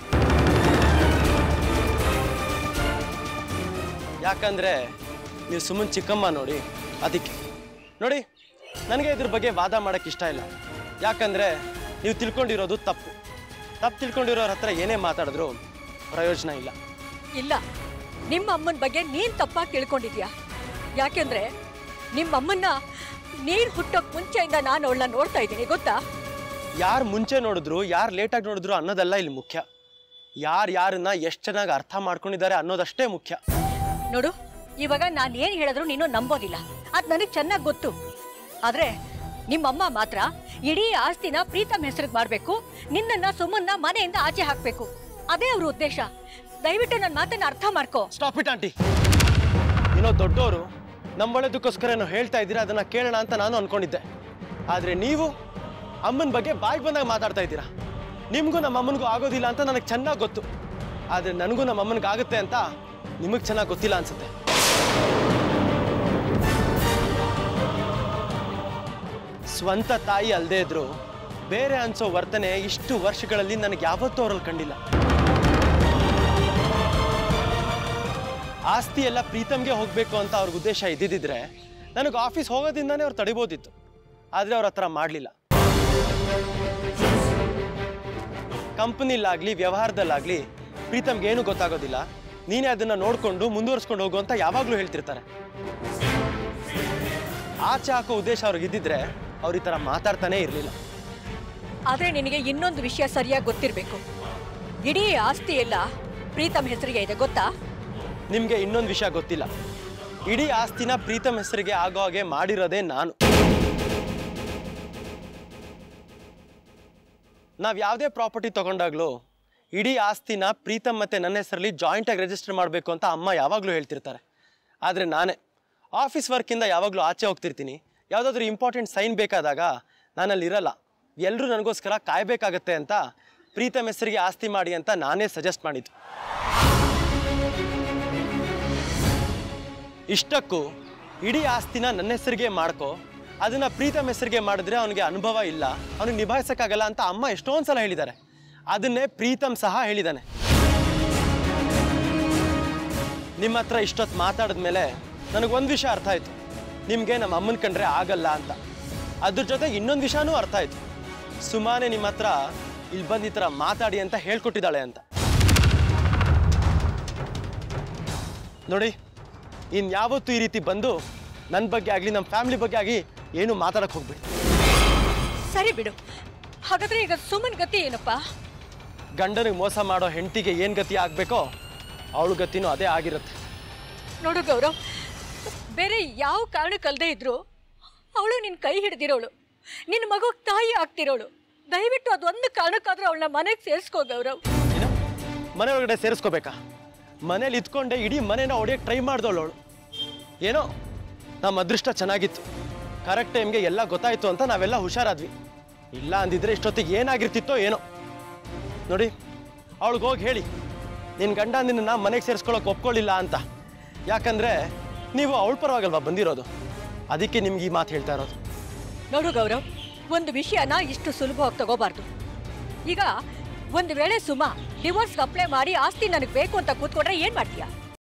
ಯಾಕಂದ್ರೆ ನೀವು ಸುಮ್ಮನ್ ಚಿಕ್ಕಮ್ಮ ನೋಡಿ ಅದಕ್ಕೆ ನೋಡಿ ನನಗೆ ಇದ್ರ ಬಗ್ಗೆ ವಾದ ಮಾಡಕ್ಕೆ ಇಷ್ಟ ಇಲ್ಲ ಯಾಕಂದ್ರೆ ನೀವು ತಿಳ್ಕೊಂಡಿರೋದು ತಪ್ಪು ತಪ್ಪು ತಿಳ್ಕೊಂಡಿರೋರ ಹತ್ರ ಏನೇ ಮಾತಾಡಿದ್ರು ಪ್ರಯೋಜನ ಇಲ್ಲ ಇಲ್ಲ ನಿಮ್ಮ ಅಮ್ಮನ ಬಗ್ಗೆ ನೀನ್ ತಪ್ಪಾಗಿ ತಿಳ್ಕೊಂಡಿದ್ಯಾ ಯಾಕೆಂದ್ರೆ ನಿಮ್ಮ ಅಮ್ಮನ್ನ ನೀನ್ ಹುಟ್ಟೋಕ್ ಮುಂಚೆಯಿಂದ ನಾನು ಅವಳನ್ನ ನೋಡ್ತಾ ಇದ್ದೀನಿ ಗೊತ್ತಾ ಯಾರು ಮುಂಚೆ ನೋಡಿದ್ರು ಯಾರು ಲೇಟಾಗಿ ನೋಡಿದ್ರು ಅನ್ನೋದಲ್ಲ ಇಲ್ಲಿ ಮುಖ್ಯ ಯಾರು ಯಾರನ್ನ ಎಷ್ಟು ಚೆನ್ನಾಗಿ ಅರ್ಥ ಮಾಡ್ಕೊಂಡಿದ್ದಾರೆ ಅನ್ನೋದಷ್ಟೇ ಮುಖ್ಯ ನೋಡು ಇವಾಗ ನಾನು ಏನು ಹೇಳಿದ್ರು ನೀನು ನಂಬೋದಿಲ್ಲ ಅದು ನನಗೆ ಚೆನ್ನಾಗಿ ಗೊತ್ತು ಆದ್ರೆ ನಿಮ್ಮಮ್ಮ ಮಾತ್ರ ಇಡೀ ಆಸ್ತಿನ ಪ್ರೀತಮ್ ಹೆಸರಿಗೆ ಮಾಡಬೇಕು ನಿನ್ನನ್ನ ಸುಮ್ಮನ್ನ ಮನೆಯಿಂದ ಆಚೆ ಹಾಕಬೇಕು ಅದೇ ಅವ್ರ ಉದ್ದೇಶ ದಯವಿಟ್ಟು ನನ್ನ ಮಾತನ್ನ ಅರ್ಥ ಮಾಡ್ಕೋ ಸ್ಟಾಪ್ ಇಟ್ ಆಂಟಿ ಏನೋ ದೊಡ್ಡವರು ನಮ್ಮ ಒಳ್ಳೇದಕ್ಕೋಸ್ಕರ ಏನೋ ಹೇಳ್ತಾ ಇದ್ದೀರಾ ಅದನ್ನ ಕೇಳೋಣ ಅಂತ ನಾನು ಅನ್ಕೊಂಡಿದ್ದೆ ಆದ್ರೆ ನೀವು ಅಮ್ಮನ ಬಗ್ಗೆ ಬಾಯಿಗೆ ಬಂದಾಗ ಮಾತಾಡ್ತಾ ಇದ್ದೀರಾ ನಿಮಗೂ ನಮ್ಮ ಅಮ್ಮನಿಗೂ ಆಗೋದಿಲ್ಲ ಅಂತ ನನಗೆ ಚೆನ್ನಾಗಿ ಗೊತ್ತು ಆದ್ರೆ ನನಗೂ ನಮ್ಮ ಅಮ್ಮನಿಗೆ ಆಗುತ್ತೆ ಅಂತ ನಿಮಗೆ ಚೆನ್ನಾಗಿ ಗೊತ್ತಿಲ್ಲ ಅನ್ಸುತ್ತೆ ಸ್ವಂತ ತಾಯಿ ಅಲ್ಲದೆ ಇದ್ರು ಬೇರೆ ಅನ್ಸೋ ವರ್ತನೆ ಇಷ್ಟು ವರ್ಷಗಳಲ್ಲಿ ನನಗೆ ಯಾವತ್ತೂ ಅವರಲ್ಲಿ ಕಂಡಿಲ್ಲ ಆಸ್ತಿ ಎಲ್ಲ ಪ್ರೀತಮ್ಗೆ ಹೋಗಬೇಕು ಅಂತ ಅವ್ರಿಗೆ ಉದ್ದೇಶ ಇದ್ದಿದ್ದಿದ್ರೆ ನನಗೆ ಆಫೀಸ್ ಹೋಗೋದಿಂದಾನೇ ಅವ್ರು ತಡಿಬೋದಿತ್ತು ಆದರೆ ಅವ್ರ ಹತ್ರ ಮಾಡಲಿಲ್ಲ ಕಂಪನಿಲಾಗ್ಲಿ ವ್ಯವಹಾರದಲ್ಲಾಗ್ಲಿ ಪ್ರೀತಮ್ಗೆ ಏನು ಗೊತ್ತಾಗೋದಿಲ್ಲ ನೀನೇ ಅದನ್ನ ನೋಡ್ಕೊಂಡು ಮುಂದುವರ್ಸ್ಕೊಂಡು ಹೋಗು ಅಂತ ಯಾವಾಗಲೂ ಹೇಳ್ತಿರ್ತಾರೆ ಆಚೆ ಹಾಕೋ ಉದ್ದೇಶ ಅವ್ರಿಗೆ ಇದ್ದಿದ್ರೆ ಅವ್ರು ಈ ಥರ ಮಾತಾಡ್ತಾನೇ ಇರಲಿಲ್ಲ ಆದರೆ ನಿನಗೆ ಇನ್ನೊಂದು ವಿಷಯ ಸರಿಯಾಗಿ ಗೊತ್ತಿರಬೇಕು ಇಡೀ ಆಸ್ತಿ ಎಲ್ಲ ಪ್ರೀತಮ್ ಹೆಸರಿಗೆ ಇದೆ ಗೊತ್ತಾ ನಿಮಗೆ ಇನ್ನೊಂದು ವಿಷಯ ಗೊತ್ತಿಲ್ಲ ಇಡೀ ಆಸ್ತಿನ ಪ್ರೀತಮ್ ಹೆಸರಿಗೆ ಆಗೋ ಹಾಗೆ ಮಾಡಿರೋದೇ ನಾನು ನಾವು ಯಾವುದೇ ಪ್ರಾಪರ್ಟಿ ತಗೊಂಡಾಗ್ಲೂ ಇಡೀ ಆಸ್ತಿನ ಪ್ರೀತಮ್ ಮತ್ತು ನನ್ನ ಹೆಸರಲ್ಲಿ ಜಾಯಿಂಟಾಗಿ ರಿಜಿಸ್ಟರ್ ಮಾಡಬೇಕು ಅಂತ ಅಮ್ಮ ಯಾವಾಗಲೂ ಹೇಳ್ತಿರ್ತಾರೆ ಆದರೆ ನಾನೇ ಆಫೀಸ್ ವರ್ಕಿಂದ ಯಾವಾಗಲೂ ಆಚೆ ಹೋಗ್ತಿರ್ತೀನಿ ಯಾವುದಾದ್ರೂ ಇಂಪಾರ್ಟೆಂಟ್ ಸೈನ್ ಬೇಕಾದಾಗ ನಾನಲ್ಲಿ ಇರಲ್ಲ ಎಲ್ಲರೂ ನನಗೋಸ್ಕರ ಕಾಯಬೇಕಾಗತ್ತೆ ಅಂತ ಪ್ರೀತಮ್ ಹೆಸರಿಗೆ ಆಸ್ತಿ ಮಾಡಿ ಅಂತ ನಾನೇ ಸಜೆಸ್ಟ್ ಮಾಡಿದ್ದು ಇಷ್ಟಕ್ಕೂ ಇಡೀ ಆಸ್ತಿನ ನನ್ನ ಹೆಸರಿಗೆ ಮಾಡ್ಕೋ ಅದನ್ನ ಪ್ರೀತಮ್ ಹೆಸರಿಗೆ ಮಾಡಿದ್ರೆ ಅವನಿಗೆ ಅನುಭವ ಇಲ್ಲ ಅವನಿಗೆ ನಿಭಾಯಿಸಕ್ಕಾಗಲ್ಲ ಅಂತ ಅಮ್ಮ ಎಷ್ಟೊಂದು ಸಲ ಹೇಳಿದ್ದಾರೆ ಅದನ್ನೇ ಪ್ರೀತಮ್ ಸಹ ಹೇಳಿದ್ದಾನೆ ನಿಮ್ಮ ಹತ್ರ ಇಷ್ಟೊತ್ತು ಮಾತಾಡಿದ್ಮೇಲೆ ನನಗೊಂದು ವಿಷಯ ಅರ್ಥ ಆಯ್ತು ನಿಮಗೆ ನಮ್ಮ ಅಮ್ಮನ ಕಂಡ್ರೆ ಆಗಲ್ಲ ಅಂತ ಅದ್ರ ಜೊತೆ ಇನ್ನೊಂದು ವಿಷಯನೂ ಅರ್ಥ ಆಯ್ತು ಸುಮಾನೆ ನಿಮ್ಮ ಹತ್ರ ಇಲ್ಲಿ ಬಂದು ಈ ಥರ ಮಾತಾಡಿ ಅಂತ ಹೇಳ್ಕೊಟ್ಟಿದ್ದಾಳೆ ಅಂತ ನೋಡಿ ಇನ್ಯಾವತ್ತೂ ಈ ರೀತಿ ಬಂದು ನನ್ನ ಬಗ್ಗೆ ಆಗಲಿ ನಮ್ಮ ಫ್ಯಾಮಿಲಿ ಬಗ್ಗೆ ಆಗಿ ಏನು ಮಾತಾಡಕ್ಕೆ ಹೋಗ್ಬೇಡಿ ಸರಿ ಬಿಡು ಹಾಗಾದ್ರೆ ಈಗ ಸುಮನ್ ಗತಿ ಏನಪ್ಪ ಗಂಡನಿಗೆ ಮೋಸ ಮಾಡೋ ಹೆಂಡತಿಗೆ ಏನು ಗತಿ ಆಗಬೇಕೋ ಅವಳು ಗತಿನೂ ಅದೇ ಆಗಿರುತ್ತೆ ನೋಡು ಗೌರವ್ ಬೇರೆ ಯಾವ ಕಾರಣಕ್ಕಲ್ದೇ ಇದ್ರು ಅವಳು ನಿನ್ನ ಕೈ ಹಿಡ್ದಿರೋಳು ನಿನ್ನ ಮಗು ತಾಯಿ ಆಗ್ತಿರೋಳು ದಯವಿಟ್ಟು ಅದೊಂದು ಕಾರಣಕ್ಕಾದ್ರೂ ಅವಳನ್ನ ಮನೆಗೆ ಸೇರಿಸ್ಕೋ ಗೌರವ್ ಮನೆ ಒಳಗಡೆ ಸೇರಿಸ್ಕೋಬೇಕಾ ಮನೇಲಿ ಇದ್ಕೊಂಡೆ ಇಡೀ ಮನೇನ ಹೊಡೆಯಕ್ಕೆ ಟ್ರೈ ಮಾಡ್ದವಳು ಅವಳು ಏನೋ ನಮ್ಮ ಅದೃಷ್ಟ ಚೆನ್ನಾಗಿತ್ತು ಕರೆಕ್ಟ್ ಟೈಮ್ಗೆ ಎಲ್ಲ ಗೊತ್ತಾಯ್ತು ಅಂತ ನಾವೆಲ್ಲ ಹುಷಾರಾದ್ವಿ ಇಲ್ಲ ಅಂದಿದ್ರೆ ಇಷ್ಟೊತ್ತಿಗೆ ಏನಾಗಿರ್ತಿತ್ತೋ ಏನೋ ನೋಡಿ ಅವಳಿಗೆ ಹೋಗಿ ಹೇಳಿ ನಿನ್ನ ಗಂಡ ನಿನ್ನ ಮನೆಗೆ ಸೇರಿಸ್ಕೊಳಕ್ಕೆ ಒಪ್ಕೊಳ್ಳಿಲ್ಲ ಅಂತ ಯಾಕಂದ್ರೆ ನೀವು ಅವಳ ಪರವಾಗಲ್ವಾ ಬಂದಿರೋದು ಅದಕ್ಕೆ ನಿಮ್ಗೆ ಈ ಮಾತು ಹೇಳ್ತಾ ಇರೋದು ನೋಡು ಗೌರವ್ ಒಂದು ವಿಷಯನ ಇಷ್ಟು ಸುಲಭವಾಗಿ ತಗೋಬಾರ್ದು ಈಗ ಒಂದು ವೇಳೆ ಸುಮಾ ಡಿವೋರ್ಸ್ಗೆ ಅಪ್ಲೈ ಮಾಡಿ ಆಸ್ತಿ ನನಗೆ ಬೇಕು ಅಂತ ಕೂತ್ಕೊಂಡ್ರೆ ಏನ್ ಮಾಡ್ತೀಯಾ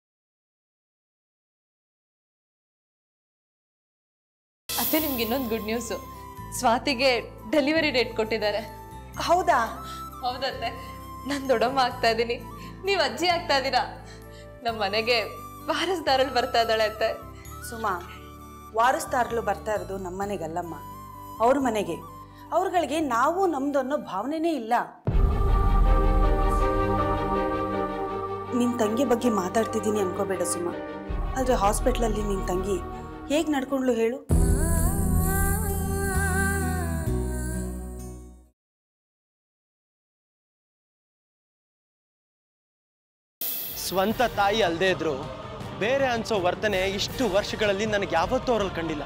ಅತ್ತೆ ನಿಮ್ಗೆ ಇನ್ನೊಂದು ಗುಡ್ ನ್ಯೂಸು ಸ್ವಾತಿಗೆ ಡೆಲಿವರಿ ಡೇಟ್ ಕೊಟ್ಟಿದ್ದಾರೆ ಹೌದಾ ಹೌದತ್ತೆ ನಾನು ದೊಡ್ಡಮ್ಮ ಆಗ್ತಾ ಇದ್ದೀನಿ ನೀವು ಅಜ್ಜಿ ಆಗ್ತಾ ಇದ್ದೀರಾ ನಮ್ಮ ಮನೆಗೆ ವಾರಸ್ದಾರಲ್ಲಿ ಬರ್ತಾ ಇದ್ದಾಳೆ ಅತ್ತೆ ಸುಮಾ ವಾರಸ್ದಾರಲು ಬರ್ತಾ ಇರೋದು ನಮ್ಮ ಮನೆಗಲ್ಲಮ್ಮ ಅವ್ರ ಮನೆಗೆ ಅವ್ರುಗಳಿಗೆ ನಾವು ನಮ್ದು ಅನ್ನೋ ಭಾವನೆನೇ ಇಲ್ಲ ನಿನ್ನ ತಂಗಿ ಬಗ್ಗೆ ಮಾತಾಡ್ತಿದ್ದೀನಿ ಅನ್ಕೋಬೇಡ ಸುಮಾ ಆದರೆ ಹಾಸ್ಪಿಟ್ಲಲ್ಲಿ ನಿನ್ನ ತಂಗಿ ಹೇಗೆ ನಡ್ಕೊಂಡ್ಲು ಹೇಳು ಸ್ವಂತ ತಾಯಿ ಅಲ್ಲದೆ ಇದ್ರು ಬೇರೆ ಅನ್ಸೋ ವರ್ತನೆ ಇಷ್ಟು ವರ್ಷಗಳಲ್ಲಿ ನನಗೆ ಯಾವತ್ತೂ ಅವರಲ್ಲಿ ಕಂಡಿಲ್ಲ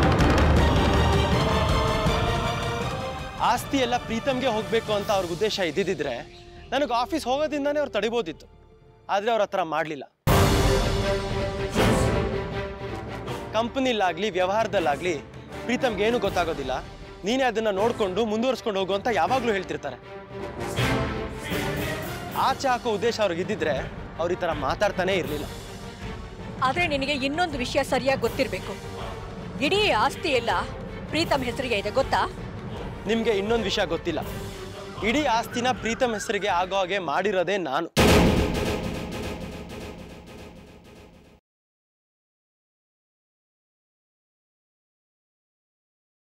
ಆಸ್ತಿ ಎಲ್ಲ ಪ್ರೀತಮ್ಗೆ ಹೋಗಬೇಕು ಅಂತ ಅವ್ರಿಗೆ ಉದ್ದೇಶ ಇದ್ದಿದ್ದಿದ್ರೆ ನನಗೆ ಆಫೀಸ್ ಹೋಗೋದಿಂದಾನೇ ಅವ್ರು ತಡಿಬೋದಿತ್ತು ಆದರೆ ಅವ್ರ ಹತ್ರ ಮಾಡಲಿಲ್ಲ ಕಂಪನಿಲಾಗ್ಲಿ ವ್ಯವಹಾರದಲ್ಲಾಗ್ಲಿ ಪ್ರೀತಮ್ಗೆ ಏನು ಗೊತ್ತಾಗೋದಿಲ್ಲ ನೀನೇ ಅದನ್ನ ನೋಡ್ಕೊಂಡು ಮುಂದುವರ್ಸ್ಕೊಂಡು ಹೋಗು ಅಂತ ಯಾವಾಗಲೂ ಹೇಳ್ತಿರ್ತಾರೆ ಆಚೆ ಹಾಕೋ ಉದ್ದೇಶ ಅವ್ರಿಗೆ ಇದ್ದಿದ್ರೆ ಅವ್ರು ಈ ಥರ ಮಾತಾಡ್ತಾನೇ ಇರಲಿಲ್ಲ ಆದ್ರೆ ನಿನಗೆ ಇನ್ನೊಂದು ವಿಷಯ ಸರಿಯಾಗಿ ಗೊತ್ತಿರಬೇಕು ಇಡೀ ಆಸ್ತಿ ಎಲ್ಲ ಪ್ರೀತಮ್ ಹೆಸರಿಗೆ ಇದೆ ಗೊತ್ತಾ ನಿಮಗೆ ಇನ್ನೊಂದು ವಿಷಯ ಗೊತ್ತಿಲ್ಲ ಇಡೀ ಆಸ್ತಿನ ಪ್ರೀತಮ್ ಹೆಸರಿಗೆ ಆಗೋ ಹಾಗೆ ಮಾಡಿರೋದೇ ನಾನು